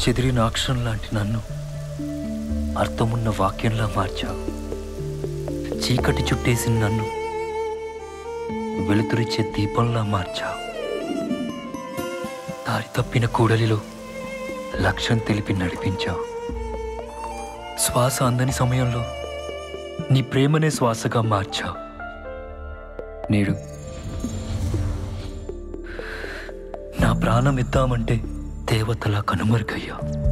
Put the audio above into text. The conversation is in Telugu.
చెదిరిన అక్షరం లాంటి నన్ను అర్థమున్న వాక్యంలా మార్చావు చీకటి చుట్టేసిన నన్ను వెలుతురిచ్చే దీపంలా మార్చావు దారి తప్పిన కూడలిలో లక్ష్యం తెలిపి నడిపించావు శ్వాస అందని సమయంలో నీ ప్రేమనే శ్వాసగా మార్చావు నేడు నా ప్రాణం ఇద్దామంటే దేవతలా కనుమరుగయ్యా